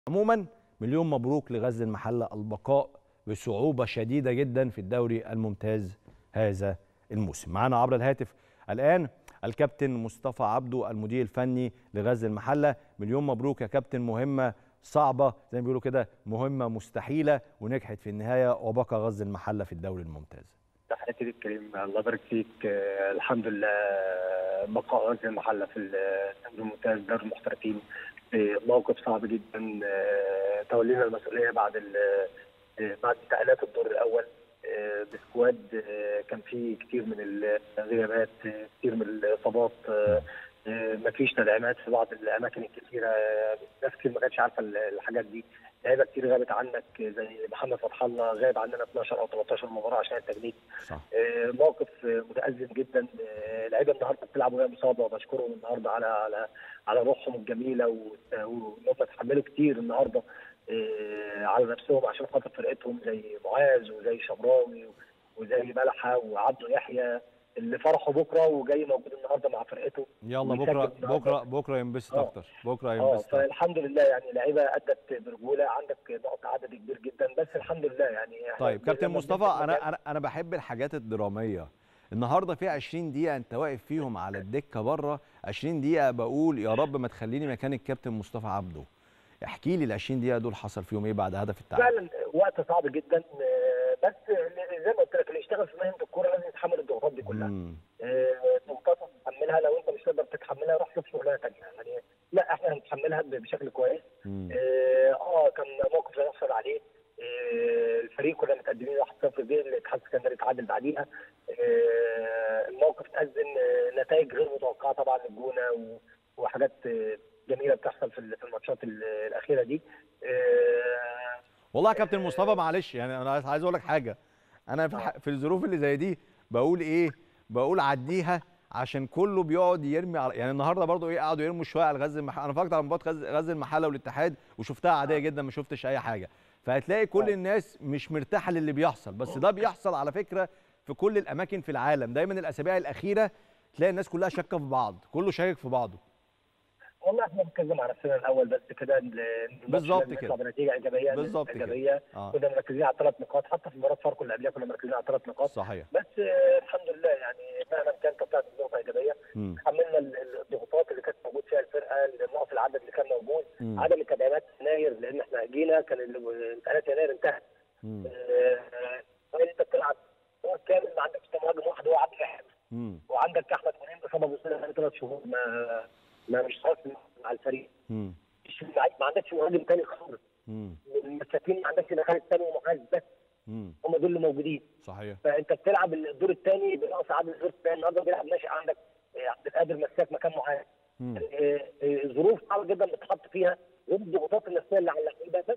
عموما مليون مبروك لغزل المحله البقاء بصعوبه شديده جدا في الدوري الممتاز هذا الموسم معنا عبر الهاتف الان الكابتن مصطفى عبده المدير الفني لغزل المحله مليون مبروك يا كابتن مهمه صعبه زي ما بيقولوا كده مهمه مستحيله ونجحت في النهايه وبقى غزل المحله في الدوري الممتاز تحياتي ليك كريم الله يبارك فيك آه، الحمد لله بقاء غزل المحله في الدوري الممتاز دوري المحترفين في موقف صعب جدا آه، تولينا المسؤوليه بعد ال- آه، بعد انتقالات الدور الاول آه، بسكواد آه، كان فيه كتير من الغيابات آه، كتير من الاصابات آه، آه، مفيش تدعيمات في بعض الاماكن الكثيره آه، ناس كتير ما كانتش عارفه ال- الحاجات دي لعيبه كتير غابت عنك زي محمد فتح الله غاب عننا 12 او 13 مباراه عشان التجنيد صح آه، موقف آه، متأزم جدا آه، اللعيبه النهارده بتلعب وهي مصابه وبشكرهم النهارده على على على روحهم الجميله و- وان هم اتحملوا كتير النهارده آه، على نفسهم عشان خاطر فرقتهم زي معاذ وزي شبراوي وزي ملحه وعبده يحيى اللي فرحوا بكره وجاي موجود النهارده مع فرقته يلا ويسجل بكره النهاردة. بكره بكره ينبسط آه. اكتر بكره اه ينبسط أكتر. فالحمد لله يعني لعيبه ادت برجوله عندك نقط عدد كبير جدا بس الحمد لله يعني إحنا طيب كابتن لما مصطفى بنمسك انا مكان- انا انا بحب الحاجات الدراميه النهارده في 20 دقيقه انت واقف فيهم على الدكه بره 20 دقيقه بقول يا رب ما تخليني مكان الكابتن مصطفى عبده احكي لي ال 20 دقيقه دول حصل فيهم ايه بعد هدف التعادل فعلا وقت صعب جدا آه، بس اللي- زي ما قلت لك اللي يشتغل في مهنه الكوره لازم يتحمل الضغوطات دي كلها مم. آه، ضغوطات تتحملها لو انت مش تقدر تتحملها روح شوف شغلانه ثانيه يعني لا احنا هنتحملها ب- بشكل كويس مم. اه آه، كان موقف لا يحصل عليه آه، الفريق كنا متقدمين 1-0 جه الاتحاد السكندري اتعادل بعديها آه، الموقف تأذن آه، نتائج غير متوقعه طبعا للجونه و- وحاجات آه، جميله بتحصل في ال- في الماتشات ال- الاخيره دي آه، والله يا كابتن مصطفى معلش يعني انا عايز- عايز اقول لك حاجه انا في, الح- في الظروف اللي زي دي بقول ايه بقول عديها عشان كله بيقعد يرمي على يعني النهارده برضو ايه قعدوا يرموا شويه على غزل المحله انا اتفرجت على مباراه غزل غزل المحله والاتحاد وشفتها عاديه جدا ما شفتش اي حاجه فهتلاقي كل آه. الناس مش مرتاحه للي بيحصل بس ده بيحصل على فكره في كل الاماكن في العالم دايما الاسابيع الاخيره تلاقي الناس كلها شاكه في بعض كله شاكك في بعضه والله احنا بنتكلم على نفسنا الاول بس كده إن الماتش بالظبط لازم كده. يطلع بنتيجه ايجابيه بالظبط كده. ايجابيه اه كنا مركزين على ثلاث نقاط حتى في مباراه فاركو اللي قبلها كنا مركزين على ثلاث نقاط صحيح بس آه، الحمد لله يعني مهما كان طلعت نقطه ايجابيه مم. تحملنا ال- ال- الضغوطات اللي كانت موجود فيها الفرقه نقص العدد اللي كان موجود مم. عدم التدعيمات في يناير لان احنا جينا كان ال- انتقالات يناير انتهت مم. آه، انت بتلعب دور كامل ما عندكش مهاجم واحد هو عبد الواحد مم. وعندك احمد منير اصابه بوصله بقاله ثلاث شهور ما ما مش خالص مع الفريق مم. مش لعيب ما عندكش مهاجم تاني خالص مم. المساكين ما عندكش الا خالد تاني ومعاذ بس مم. هم دول اللي موجودين صحيح فانت بتلعب الدور الثاني بنقص عدد الدور الثاني النهارده بيلعب ناشئ عندك آه، عبد القادر مساك مكان معاذ مم. آه، آه، ظروف صعبه جدا بتتحط فيها غير الضغوطات النفسيه اللي على اللعيبه بس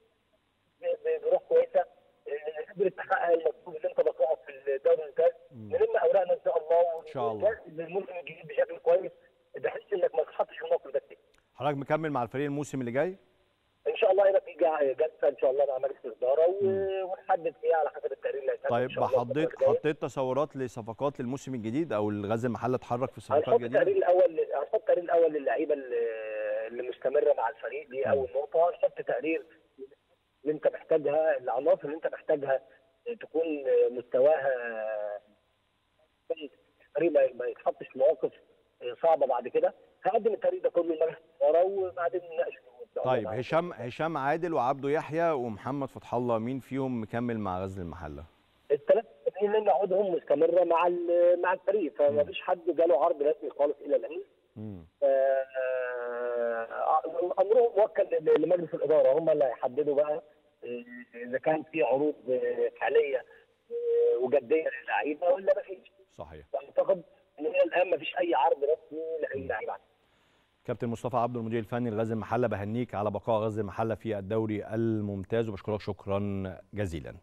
ب- ب- بروح كويسه آه، قدرت تحقق المطلوب اللي انت بتقعد في الدوري الممتاز مم. نلم اوراقنا ان شاء الله إن شاء الله. ونجهز للموسم الجديد بشكل كويس بحيث انك ما تتحطش في الموقف ده تاني. حضرتك مكمل مع الفريق الموسم اللي جاي ان شاء الله هيبقى في جا- جلسه ان شاء الله مع مجلس الاداره و- مم. ونحدد فيها على حسب التقرير اللي هيتعمل إن طيب شاء الله الفترة حطيت الجاية. حطيت تصورات لصفقات للموسم الجديد او الغزل المحله اتحرك في صفقات هنحط جديده التقرير الاول هنحط التقرير الاول للعيبه اللي اللي مستمره مع الفريق دي اول نقطه هنحط تقرير اللي انت محتاجها العناصر اللي انت محتاجها تكون مستواها كويس. الفريق ما- ما يتحطش في مواقف صعبه بعد كده هقدم التقرير ده كله لمجلس الاداره وبعدين نناقش إن شاء الله طيب مع- هشام هشام عادل وعبده يحيى ومحمد فتح الله مين فيهم مكمل مع غزل المحله الثلاث سنين اللي عقودهم مستمره مع ال- مع الفريق فما فيش حد جاله عرض رسمي خالص الى الان مم. آه، امرهم موكل ل- لمجلس الاداره هم اللي هيحددوا بقى آه، اذا كان في عروض آه، فعليه آه، وجديه للعيبه ولا ما فيش صحيح اعتقد ان الى الان ما فيش اي عرض رسمي لاي لعيبه كابتن مصطفى عبده المدير الفني لغزل المحله بهنيك على بقاء غزل المحله في الدوري الممتاز وبشكرك شكرا جزيلا